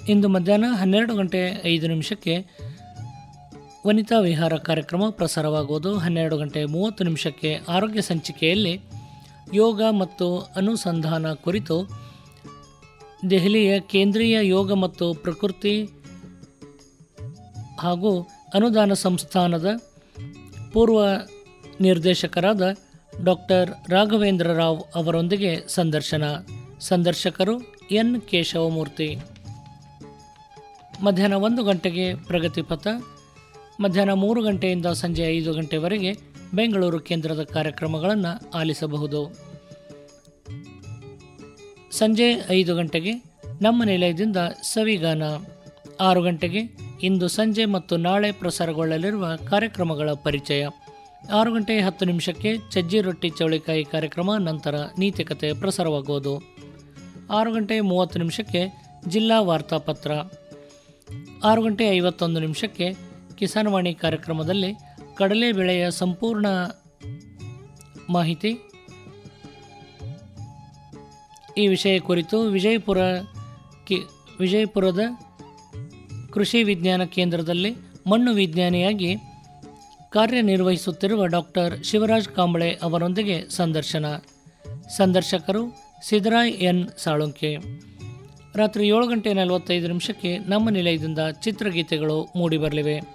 ಇಂದು ಮಧ್ಯಾಹ್ನ ಹನ್ನೆರಡು ಗಂಟೆ ಐದು ನಿಮಿಷಕ್ಕೆ ವನಿತಾ ವಿಹಾರ ಕಾರ್ಯಕ್ರಮ ಪ್ರಸಾರವಾಗುವುದು ಹನ್ನೆರಡು ಗಂಟೆ ಮೂವತ್ತು ನಿಮಿಷಕ್ಕೆ ಆರೋಗ್ಯ ಸಂಚಿಕೆಯಲ್ಲಿ ಯೋಗ ಮತ್ತು ಅನುಸಂಧಾನ ಕುರಿತು ದೆಹಲಿಯ ಕೇಂದ್ರೀಯ ಯೋಗ ಮತ್ತು ಪ್ರಕೃತಿ ಹಾಗೂ ಅನುದಾನ ಸಂಸ್ಥಾನದ ಪೂರ್ವ ನಿರ್ದೇಶಕರಾದ ಡಾಕ್ಟರ್ ರಾಘವೇಂದ್ರ ರಾವ್ ಅವರೊಂದಿಗೆ ಸಂದರ್ಶನ ಸಂದರ್ಶಕರು ಎನ್ ಕೇಶವಮೂರ್ತಿ ಮಧ್ಯಾಹ್ನ ಒಂದು ಗಂಟೆಗೆ ಪ್ರಗತಿಪಥ ಮಧ್ಯಾಹ್ನ ಮೂರು ಗಂಟೆಯಿಂದ ಸಂಜೆ ಐದು ಗಂಟೆವರೆಗೆ ಬೆಂಗಳೂರು ಕೇಂದ್ರದ ಕಾರ್ಯಕ್ರಮಗಳನ್ನು ಆಲಿಸಬಹುದು ಸಂಜೆ ಐದು ಗಂಟೆಗೆ ನಮ್ಮ ನಿಲಯದಿಂದ ಸವಿಗಾನ ಆರು ಗಂಟೆಗೆ ಇಂದು ಸಂಜೆ ಮತ್ತು ನಾಳೆ ಪ್ರಸಾರಗೊಳ್ಳಲಿರುವ ಕಾರ್ಯಕ್ರಮಗಳ ಪರಿಚಯ ಆರು ಗಂಟೆ ಹತ್ತು ನಿಮಿಷಕ್ಕೆ ಚಜ್ಜಿ ರೊಟ್ಟಿ ಚೌಳಿಕಾಯಿ ಕಾರ್ಯಕ್ರಮ ನಂತರ ನೀತಿಕತೆ ಪ್ರಸಾರವಾಗುವುದು ಆರು ಗಂಟೆ ಮೂವತ್ತು ನಿಮಿಷಕ್ಕೆ ಜಿಲ್ಲಾ ವಾರ್ತಾಪತ್ರ ಆರು ಗಂಟೆ ಐವತ್ತೊಂದು ನಿಮಿಷಕ್ಕೆ ಕಿಸಾನ್ವಾಣಿ ಕಾರ್ಯಕ್ರಮದಲ್ಲಿ ಕಡಲೆ ಬೆಳೆಯ ಸಂಪೂರ್ಣ ಮಾಹಿತಿ ಈ ವಿಷಯ ಕುರಿತು ವಿಜಯಪುರ ಕಿ ವಿಜಯಪುರದ ಕೃಷಿ ವಿಜ್ಞಾನ ಕೇಂದ್ರದಲ್ಲಿ ಮಣ್ಣು ವಿಜ್ಞಾನಿಯಾಗಿ ಕಾರ್ಯನಿರ್ವಹಿಸುತ್ತಿರುವ ಡಾಕ್ಟರ್ ಶಿವರಾಜ್ ಕಾಂಬಳೆ ಅವರೊಂದಿಗೆ ಸಂದರ್ಶನ ಸಂದರ್ಶಕರು ಸಿದ್ದರಾಯ್ ಎನ್ ಸಾಳುಂಕೆ ರಾತ್ರಿ ಏಳು ಗಂಟೆ ನಲವತ್ತೈದು ನಿಮಿಷಕ್ಕೆ ನಮ್ಮ ನಿಲಯದಿಂದ ಚಿತ್ರಗೀತೆಗಳು ಮೂಡಿಬರಲಿವೆ